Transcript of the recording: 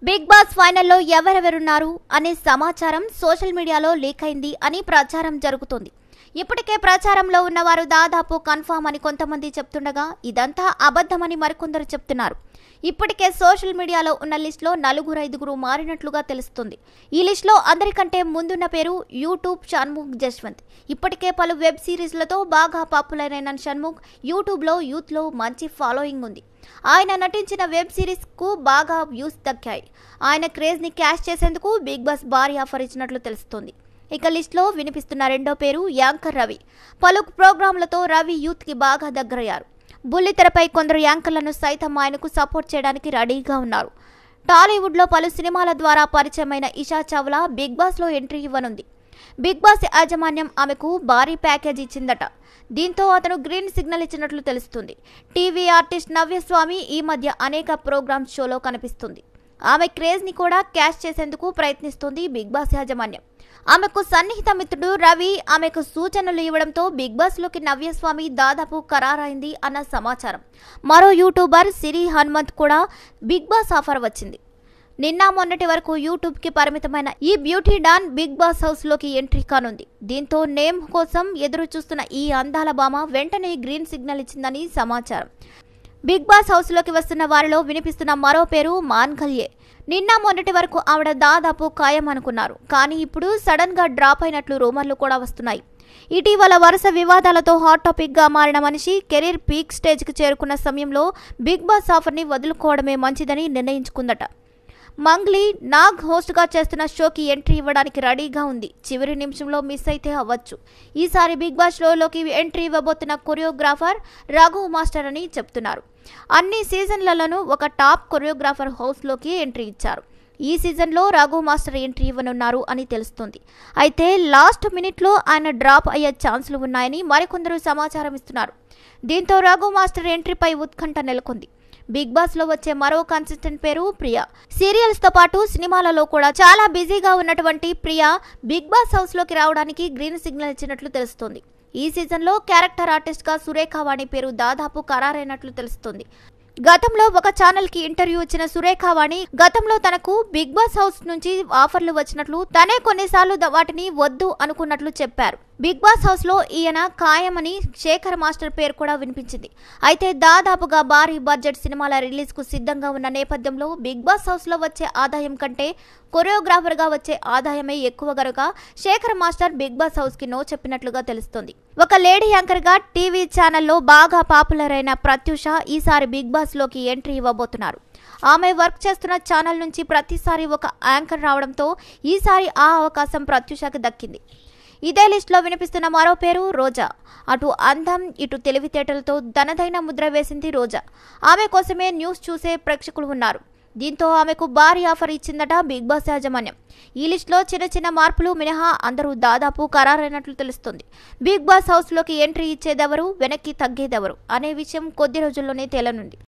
big boss ఫైనల్లో ఎవరెవరున్నారు అనే సమాచారం సోషల్ మీడియాలో లీక్ అయింది అని ప్రచారం జరుగుతోంది ఇప్పటికే ప్రచారంలో ఉన్నవారు దాదాపు కన్ఫామ్ అని కొంతమంది చెప్తుండగా ఇదంతా అబద్ధమని మరికొందరు చెప్తున్నారు ఇప్పటికే సోషల్ మీడియాలో ఉన్న లిస్టులో నలుగురు ఐదుగురు మారినట్లుగా తెలుస్తుంది ఈ లిస్టులో అందరికంటే ముందున్న పేరు యూట్యూబ్ షణ్ముఖ్ జశ్వంత్ ఇప్పటికే పలు వెబ్ సిరీస్లతో బాగా పాపులర్ అయిన షణ్ముఖ్ యూట్యూబ్లో యూత్లో మంచి ఫాలోయింగ్ ఉంది ఆయన నటించిన వెబ్ సిరీస్ కు బాగా వ్యూస్ దక్కాయి ఆయన క్రేజ్ ని క్యాష్ చేసేందుకు బిగ్ బాస్ భారీ ఆఫర్ ఇచ్చినట్లు తెలుస్తోంది ఇక లిస్ట్లో వినిపిస్తున్న రెండో పేరు యాంకర్ రవి పలు ప్రోగ్రాంలతో రవి యూత్ కి బాగా దగ్గరయ్యారు బుల్లితెరపై కొందరు యాంకర్లను సైతం ఆయనకు సపోర్ట్ చేయడానికి రెడీగా ఉన్నారు టాలీవుడ్లో పలు సినిమాల ద్వారా పరిచయమైన ఇషా చావ్లా బిగ్ బాస్లో ఎంట్రీ ఇవ్వనుంది బిగ్ బాస్ యాజమాన్యం ఆమెకు భారీ ప్యాకేజ్ ఇచ్చిందట దీంతో అతను గ్రీన్ సిగ్నల్ ఇచ్చినట్లు తెలుస్తుంది టీవీ ఆర్టిస్ట్ నవ్యస్వామి ఈ మధ్య అనేక ప్రోగ్రామ్స్ షోలో కనిపిస్తుంది ఆమె క్రేజ్ ని కూడా క్యాష్ చేసేందుకు ప్రయత్నిస్తుంది బిగ్ బాస్ యాజమాన్యం ఆమెకు సన్నిహిత మిత్రుడు రవి ఆమెకు సూచనలు ఇవ్వడంతో బిగ్ బాస్ లోకి నవ్యస్వామి దాదాపు ఖరారైంది అన్న సమాచారం మరో యూట్యూబర్ సిరి హనుమంత్ కూడా బిగ్ బాస్ ఆఫర్ వచ్చింది నిన్న మొన్నటి వరకు యూట్యూబ్ కి పరిమితమైన ఈ beauty don Bigg Boss house లోకి ఎంట్రీ కానుంది దీంతో నేమ్ కోసం ఎదురు చూస్తున్న ఈ అందాల భామ వెంటనే గ్రీన్ సిగ్నల్ ఇచ్చిందని సమాచారం బిగ్ బాస్ హౌస్ లోకి వస్తున్న వారిలో వినిపిస్తున్న మరో పేరు మాన్గల్యే నిన్న మొన్నటి వరకు ఆవిడ దాదాపు ఖాయం అనుకున్నారు కానీ ఇప్పుడు సడన్ గా డ్రాప్ అయినట్లు రూమర్లు కూడా వస్తున్నాయి ఇటీవల వరుస వివాదాలతో హాట్ టాపిక్ గా మారిన మనిషి కెరీర్ పీక్ స్టేజ్ కి చేరుకున్న సమయంలో బిగ్ బాస్ ఆఫర్ ని వదులుకోవడమే మంచిదని నిర్ణయించుకుందట మంగ్లీ నాగ్ హోస్ట్ గా చేస్తున్న షోకి ఎంట్రీ ఇవ్వడానికి రెడీగా ఉంది చివరి నిమిషంలో మిస్ అయితే అవ్వచ్చు ఈసారి బిగ్ బాస్ షోలోకి ఎంట్రీ ఇవ్వబోతున్న కొరియోగ్రాఫర్ రఘు మాస్టర్ అని చెప్తున్నారు అన్ని సీజన్లలోనూ ఒక టాప్ కొరియోగ్రాఫర్ హౌస్లోకి ఎంట్రీ ఇచ్చారు ఈ సీజన్లో రఘు మాస్టర్ ఎంట్రీ ఇవ్వనున్నారు అని తెలుస్తుంది అయితే లాస్ట్ మినిట్లో ఆయన డ్రాప్ అయ్యే ఛాన్సులు ఉన్నాయని మరికొందరు సమాచారం ఇస్తున్నారు దీంతో రఘు మాస్టర్ ఎంట్రీపై ఉత్కంఠ నెలకొంది బిగ్ బాస్ లో వచ్చే మరో కన్సిస్టెంట్ పేరు ప్రియా సీరియల్స్ తో పాటు సినిమాలలో కూడా చాలా బిజీగా ఉన్నటువంటి ప్రియా బిగ్ బాస్ హౌస్ లోకి రావడానికి గ్రీన్ సిగ్నల్ ఇచ్చినట్లు తెలుస్తోంది ఈ సీజన్లో క్యారెక్టర్ ఆర్టిస్ట్ గా సురేఖ వాణి పేరు దాదాపు ఖరారైనట్లు తెలుస్తుంది గతంలో ఒక ఛానల్ కి ఇంటర్వ్యూ ఇచ్చిన సురేఖ వాణి గతంలో తనకు బిగ్ బాస్ హౌస్ నుంచి ఆఫర్లు వచ్చినట్లు తనే కొన్నిసార్లు ద- వాటిని వద్దు అనుకున్నట్లు చెప్పారు బిగ్ బాస్ హౌస్ లో ఈయన ఖాయమని శేఖర్ మాస్టర్ పేరు కూడా వినిపించింది అయితే దాదాపుగా భారీ బడ్జెట్ సినిమాల రిలీజ్ కు సిద్ధంగా ఉన్న నేపథ్యంలో బిగ్ బాస్ హౌస్ లో వచ్చే ఆదాయం కంటే కొరియోగ్రాఫర్ గా వచ్చే ఆదాయమే ఎక్కువ గనుక Shekhar master Bigg Boss house కి నో చెప్పినట్లుగా తెలుస్తుంది ఒక లేడీ యాంకర్ గా టీవీ ఛానల్లో బాగా పాపులర్ అయిన ప్రత్యూష ఈసారి బిగ్ బాస్ లోకి ఎంట్రీ ఇవ్వబోతున్నారు ఆమె వర్క్ చేస్తున్న ఛానల్ నుంచి ప్రతిసారి ఒక యాంకర్ రావడంతో ఈసారి ఆ అవకాశం ప్రత్యూషకి దక్కింది ఇదే లిస్టులో వినిపిస్తున్న మరో పేరు రోజా అటు అందం ఇటు తెలివితేటలతో తనదైన ముద్ర వేసింది రోజా ఆమె కోసమే న్యూస్ చూసే ప్రేక్షకులు ఉన్నారు దీంతో ఆమెకు భారీ ఆఫర్ ఇచ్చిందట బిగ్ బాస్ యాజమాన్యం ఈ లిస్టులో చిన్న చిన్న మార్పులు మినహా అందరూ దాదాపు ఖరారైనట్లు తెలుస్తుంది బిగ్ బాస్ హౌస్లోకి ఎంట్రీ ఇచ్చేదెవరు వెనక్కి తగ్గేదెవరు అనే విషయం కొద్ది రోజుల్లోనే తేలనుంది